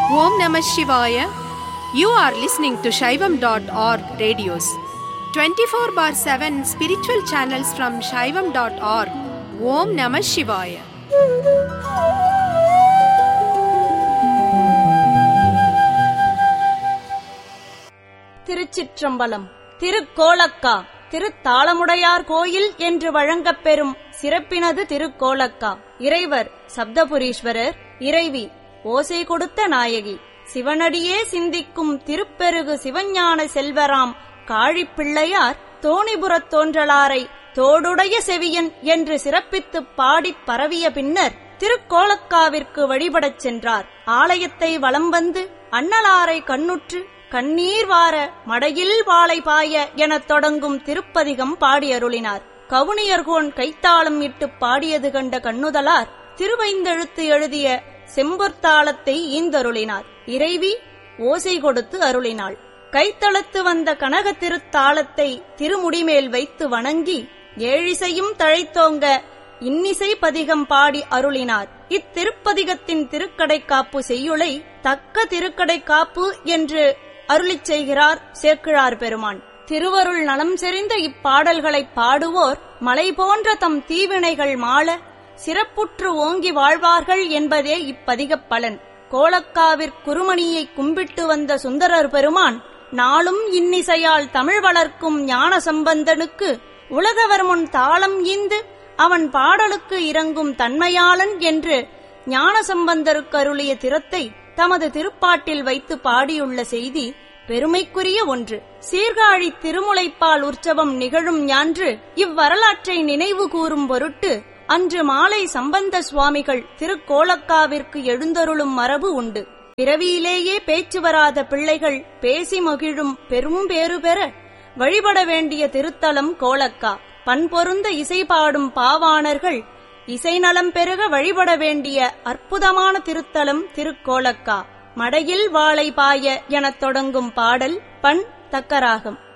Om Namah Shivaya. You are listening to Shaivam.org radios. 24 bar 7 spiritual channels from Shaivam.org. Om Namah Shivaya. திருச்சிற்றம்பலம் திருக்கோலக்கா திருத்தாளமுடையார் கோயில் என்று வழங்கப் பெறும் சிறப்பினது திருக்கோலக்கா இறைவர் சப்தபுரீஸ்வரர் இறைவி ஓசை கொடுத்த நாயகி சிவனடியே சிந்திக்கும் திருப்பெருகு சிவஞான செல்வராம் காழிப்பிள்ளையார் தோணிபுரத் தோன்றலாரை தோடுடைய செவியன் என்று சிறப்பித்துப் பாடிப் பரவிய பின்னர் திருக்கோலக்காவிற்கு வழிபடச் சென்றார் ஆலயத்தை வலம் வந்து அண்ணலாரை கண்ணுற்று கண்ணீர் வார மடையில் வாளை பாய எனத் தொடங்கும் திருப்பதிகம் பாடியருளினார் கவுனியர்கோன் கைத்தாளம் இட்டு பாடியது கண்ட கண்ணுதலார் திருவைந்தெழுத்து எழுதிய செம்பொற்தாளத்தை ஈந்தருளினார் இறைவி ஓசை கொடுத்து அருளினாள் கைத்தளத்து வந்த கனக திருத்தாளத்தை திருமுடிமேல் வைத்து வணங்கி ஏழிசையும் தழைத்தோங்க இன்னிசை பதிகம் பாடி அருளினார் இத்திருப்பதிகத்தின் திருக்கடைக்காப்பு செய்யுளை தக்க திருக்கடைக்காப்பு என்று அருளிச் செய்கிறார் சேக்கிழார் பெருமான் திருவருள் நலம் செறிந்த இப்பாடல்களைப் பாடுவோர் மலை போன்ற தம் தீவினைகள் மாள சிறப்புற்று ஓங்கி வாழ்வார்கள் என்பதே இப்பதிகப் பலன் கோலக்காவிற் குருமணியை கும்பிட்டு வந்த சுந்தரர் பெருமான் நாளும் இன்னிசையால் தமிழ் வளர்க்கும் ஞான சம்பந்தனுக்கு உலகவர் முன் தாளம் ஈந்து அவன் பாடலுக்கு இறங்கும் தன்மையாளன் என்று ஞான சம்பந்தருக்கு அருளிய திறத்தை தமது திருப்பாட்டில் வைத்து பாடியுள்ள செய்தி பெருமைக்குரிய ஒன்று சீர்காழி திருமுலைப்பால் உற்சவம் நிகழும் ஞான்று இவ்வரலாற்றை நினைவு கூறும் பொருட்டு அன்று மாலை சம்பந்த சுவாமிகள் திருக்கோலக்காவிற்கு எழுந்தருளும் மரபு உண்டு பிறவியிலேயே பேச்சு வராத பிள்ளைகள் பேசி மகிழும் பெரும் பேறு பெற வழிபட வேண்டிய திருத்தலம் கோலக்கா பண்பொருந்த இசை பாடும் பாவாணர்கள் இசை நலம் பெருக வழிபட வேண்டிய அற்புதமான திருத்தலம் திருக்கோலக்கா மடையில் வாளை பாய எனத் தொடங்கும் பாடல் பண் தக்கராகம்